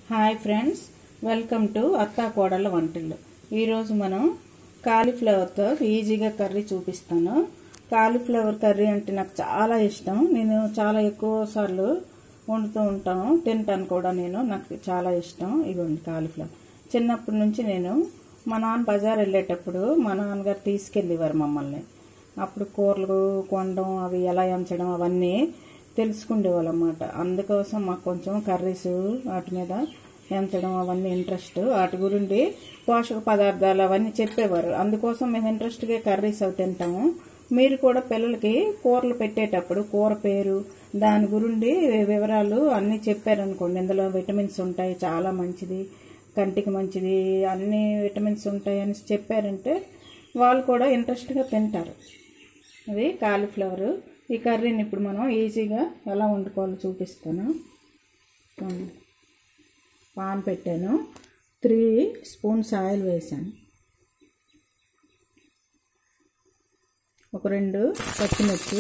Hi friends welcome to అత్తా కోడళ్ళ వంటలు ఈరోజు మనం కాలీఫ్లవర్తో ఈజీగా కర్రీ చూపిస్తాను కాలీఫ్లవర్ కర్రీ అంటే నాకు చాలా ఇష్టం నేను చాలా ఎక్కువ సార్లు వండుతూ ఉంటాను తింటాను కూడా నేను నాకు చాలా ఇష్టం ఇవ్వండి కాలీఫ్లవర్ చిన్నప్పటి నుంచి నేను మా నాన్న బజార్ వెళ్ళేటప్పుడు మా నాన్నగారు తీసుకెళ్ళేవారు మమ్మల్ని అప్పుడు కూరలు కొనడం అవి ఎలా ఎంచడం అవన్నీ తెలుసుకుండేవాళ్ళు అన్నమాట అందుకోసం మాకు కొంచెం కర్రీస్ వాటి మీద ఎంచడం అవన్నీ ఇంట్రెస్ట్ వాటి గురించి పోషక పదార్థాలు అవన్నీ చెప్పేవారు అందుకోసం మేము ఇంట్రెస్ట్గా కర్రీస్ అవి తింటాము మీరు కూడా పిల్లలకి కూరలు పెట్టేటప్పుడు కూర పేరు దాని గురించి వివరాలు అన్నీ చెప్పారనుకోండి ఇందులో విటమిన్స్ ఉంటాయి చాలా మంచిది కంటికి మంచిది అన్ని విటమిన్స్ ఉంటాయి అని చెప్పారంటే వాళ్ళు కూడా ఇంట్రెస్ట్గా తింటారు అది కాలీఫ్లవర్ ఈ కర్రీని ఇప్పుడు మనం ఈజీగా ఎలా వండుకోవాలో చూపిస్తాను చూడండి. పాన్ పెట్టాను త్రీ స్పూన్స్ ఆయిల్ వేసాను ఒక రెండు పచ్చిమిర్చి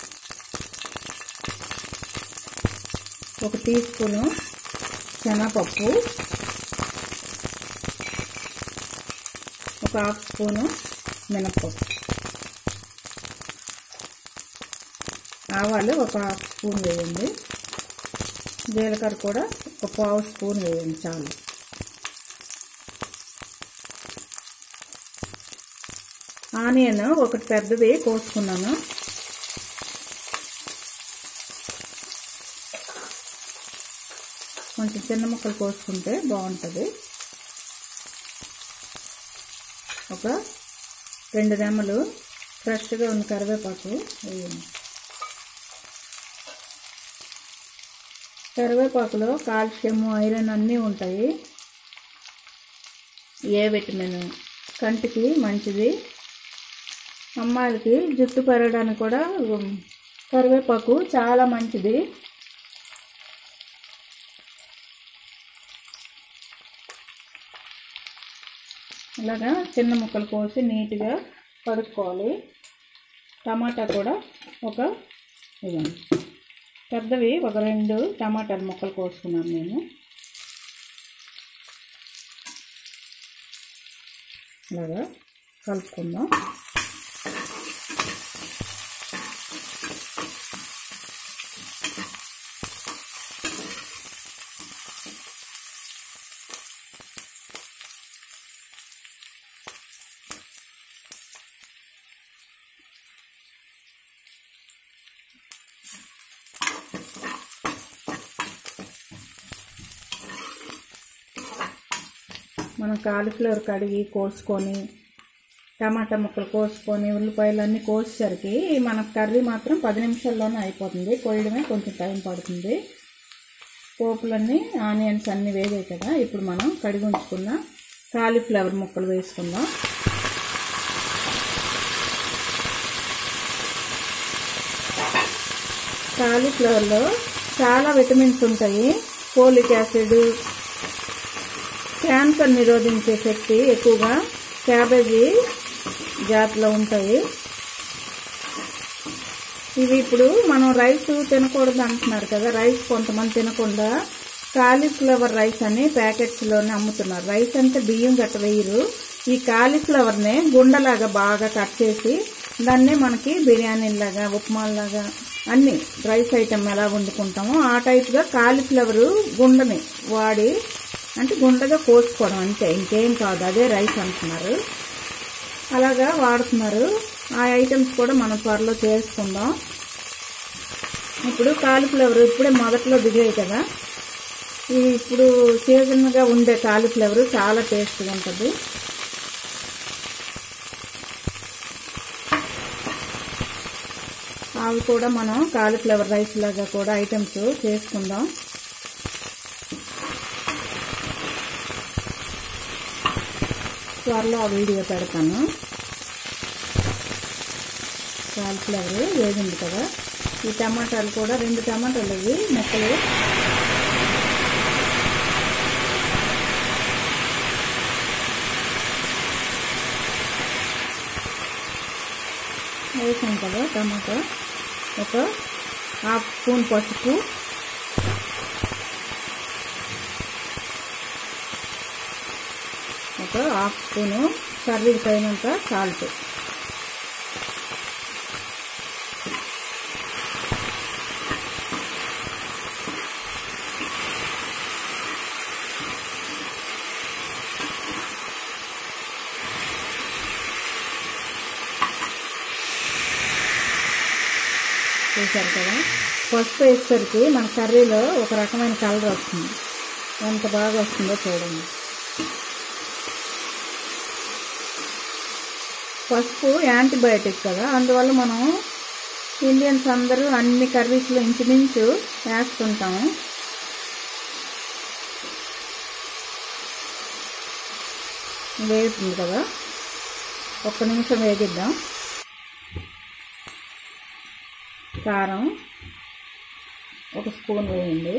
ఒక టీ స్పూను శనగపప్పు ఒక హాఫ్ స్పూను మినప్పప్పు ఆవాలు ఒక హాఫ్ స్పూన్ వేయండి జీలకర్ర కూడా ఒక పావు స్పూన్ వేయండి చాలు ఆనియన్ ఒకటి పెద్దది కోసుకున్నాను కొంచెం చిన్న ముక్కలు కోసుకుంటే బాగుంటుంది ఒక రెండు రెమ్మలు ఫ్రెష్గా ఉన్న కరివేపాకు వేయండి కరివేపాకులో కాల్షియం ఐరన్ అన్నీ ఉంటాయి ఏ విటమిన్ కంటికి మంచిది అమ్మాయిలకి జుట్టు పెరగడానికి కూడా కరివేపాకు చాలా మంచిది ఇలాగా చిన్న ముక్కలు కోసి నీట్గా కడుక్కోవాలి టమాటా కూడా ఒక ఇవ్వండి పెద్దవి ఒక రెండు టమాటాల ముక్కలు కోసుకున్నాను నేను అలాగా కలుపుకుందాం మనం కాలీఫ్లవర్ కడిగి కోసుకొని టమాటా ముక్కలు కోసుకొని ఉల్లిపాయలు అన్నీ కోసేసరికి మన కర్రీ మాత్రం పది నిమిషాల్లోనే అయిపోతుంది కోయడమే కొంచెం టైం పడుతుంది పోపులన్నీ ఆనియన్స్ అన్నీ వేగాయి కదా ఇప్పుడు మనం కడిగి ఉంచుకున్న కాలీఫ్లవర్ ముక్కలు వేసుకుందాం కాలీఫ్లవర్లో చాలా విటమిన్స్ ఉంటాయి ఫోలిక్ యాసిడ్ క్యాన్సర్ నిరోధించే శక్తి ఎక్కువగా క్యాబేజీ జాతిలో ఉంటాయి ఇవి ఇప్పుడు మనం రైస్ తినకూడదు అంటున్నారు కదా రైస్ కొంతమంది తినకుండా కాలీఫ్లవర్ రైస్ అని ప్యాకెట్స్లోనే అమ్ముతున్నారు రైస్ అంటే బియ్యం గట్ట వేయరు ఈ కాలీఫ్లవర్నే గుండలాగా బాగా కట్ చేసి దాన్నే మనకి బిర్యానీలాగా ఉప్మాలాగా అన్ని రైస్ ఐటమ్ ఎలా వండుకుంటామో ఆ టైప్గా కాలీఫ్లవర్ గుండని వాడి అంటే గుండగా కోసుకోవడం అంతే ఇంకేం కాదు అదే రైస్ అంటున్నారు అలాగా వాడుతున్నారు ఆ ఐటమ్స్ కూడా మనం త్వరలో చేసుకుందాం ఇప్పుడు కాలీఫ్లవర్ ఇప్పుడే మొదట్లో దిగాయి కదా ఇవి ఇప్పుడు సీజన్గా ఉండే కాలీఫ్లవర్ చాలా టేస్ట్గా ఉంటుంది అవి కూడా మనం కాలీఫ్లవర్ రైస్ లాగా కూడా ఐటమ్స్ చేసుకుందాం త్వరలో ఆ వీడియో పెడతాను కాలిఫ్లవర్ వేగింది కదా ఈ టమాటాలు కూడా రెండు టమాటాలు ఇవి ముక్కలు వేసాం కదా టమాటా ఒక హాఫ్ స్పూన్ పసుపు ఒక హాఫ్ స్పూను కర్రీకి తగినంత సాల్ట్ చూసారు కదా పసుపు వేసేసరికి మన కర్రీలో ఒక రకమైన కలర్ వస్తుంది ఎంత బాగా వస్తుందో చూడండి పసుపు యాంటీబయాటిక్ కదా అందువల్ల మనం ఇండియన్స్ అందరూ అన్ని కర్రీస్లో ఇంచుమించు వేస్తుంటాము వేగుతుంది కదా ఒక్క నిమిషం వేగిద్దాం కారం ఒక స్పూన్ వేయండి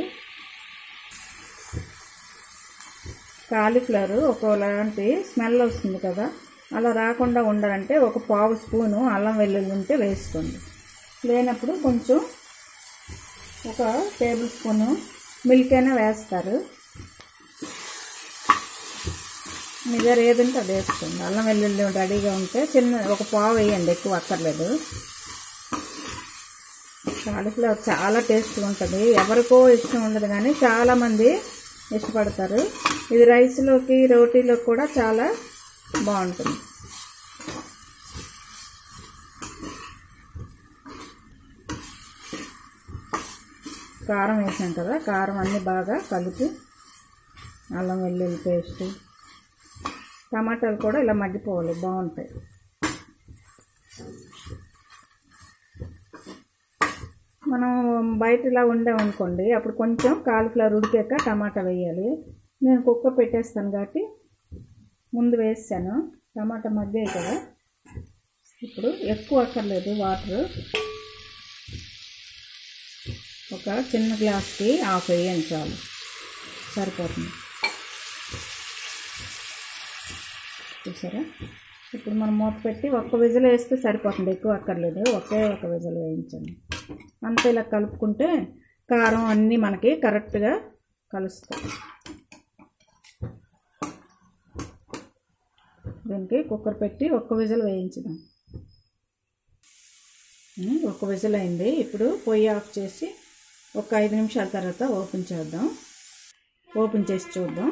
కాలీఫ్లవర్ ఒకలాంటి స్మెల్ వస్తుంది కదా అలా రాకుండా ఉండాలంటే ఒక పావు స్పూను అల్లం వెల్లుల్లి ఉంటే వేసుకోండి లేనప్పుడు కొంచెం ఒక టేబుల్ స్పూను మిల్క్ అయినా వేస్తారు మీ దగ్గర ఏదంటే అది వేసుకోండి అల్లం వెల్లుల్లి రెడీగా ఉంటే చిన్న ఒక పావు వేయండి ఎక్కువ అక్కర్లేదు కాలీఫ్లవర్ చాలా టేస్ట్గా ఉంటుంది ఎవరికో ఇష్టం ఉండదు కానీ చాలామంది ఇష్టపడతారు ఇది రైస్లోకి రోటీలోకి కూడా చాలా బాగుంటుంది కారం వేసాం కదా కారం అన్నీ బాగా కలిపి అల్లం వెల్లుల్లి పేస్ట్ టమాటాలు కూడా ఇలా మగ్గిపోవాలి బాగుంటాయి మనం బయట ఇలా వండామనుకోండి అప్పుడు కొంచెం కాలీఫ్లవర్ ఉడికాక టమాటా వేయాలి నేను కుక్క పెట్టేస్తాను కాబట్టి ముందు వేసాను టమాటా మగ్గాయి కదా ఇప్పుడు ఎక్కువ అక్కర్లేదు వాటర్ ఒక చిన్న గ్లాస్కి హాఫ్ వేయండి చాలు సరిపోతుంది చూసారా ఇప్పుడు మనం మూత పెట్టి ఒక్క విజిల్ వేస్తే సరిపోతుంది ఎక్కువ అక్కర్లేదు ఒకే ఒక విజిల్ వేయించండి అంతే ఇలా కలుపుకుంటే కారం అన్నీ మనకి కరెక్ట్గా కలుస్తాయి దీనికి కుక్కర్ పెట్టి ఒక్క విజిల్ వేయించుదాం ఉమ్, ఒక విజిల్ అయింది ఇప్పుడు పొయ్యి ఆఫ్ చేసి ఒక ఐదు నిమిషాల తర్వాత ఓపెన్ చేద్దాం ఓపెన్ చేసి చూద్దాం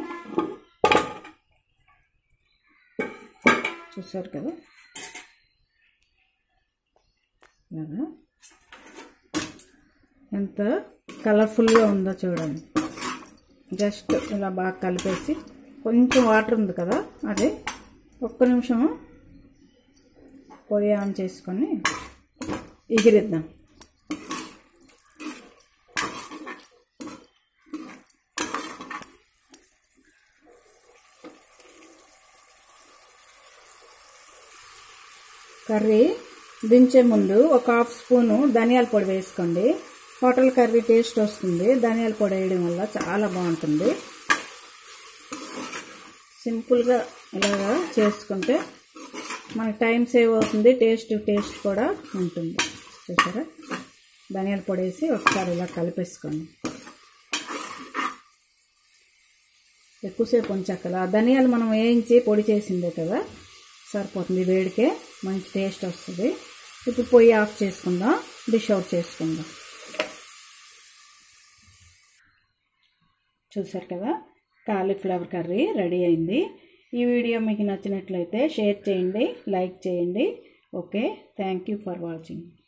చూసారు కదా ఇలాగా ఎంత కలర్ఫుల్గా ఉందో చూడండి జస్ట్ ఇలా బాగా కలిపేసి కొంచెం వాటర్ ఉంది కదా అది ఒక్క నిమిషం పొయ్యి ఆన్ చేసుకొని ఎగిరిద్దాం కర్రీ దించే ముందు ఒక హాఫ్ స్పూను ధనియాల పొడి వేసుకోండి హోటల్ కర్రీ టేస్ట్ వస్తుంది ధనియాల పొడి వేయడం వల్ల చాలా బాగుంటుంది సింపుల్గా ఇలాగా చేసుకుంటే మనకి టైం సేవ్ అవుతుంది టేస్ట్ టేస్ట్ కూడా ఉంటుంది చూసారా ధనియాల పొడి వేసి ఒకసారి ఇలా కలిపేసుకోండి ఎక్కువసేపు ఉంచక్కల ఆ ధనియాలు మనం వేయించి పొడి చేసిందే కదా సరిపోతుంది వేడికే మంచి టేస్ట్ వస్తుంది ఇప్పుడు పొయ్యి ఆఫ్ చేసుకుందాం డిష్ అవుట్ చేసుకుందాం చూసారు కదా కాలీఫ్లవర్ కర్రీ రెడీ అయింది ఈ వీడియో మీకు నచ్చినట్లయితే షేర్ చేయండి లైక్ చేయండి okay thank you for watching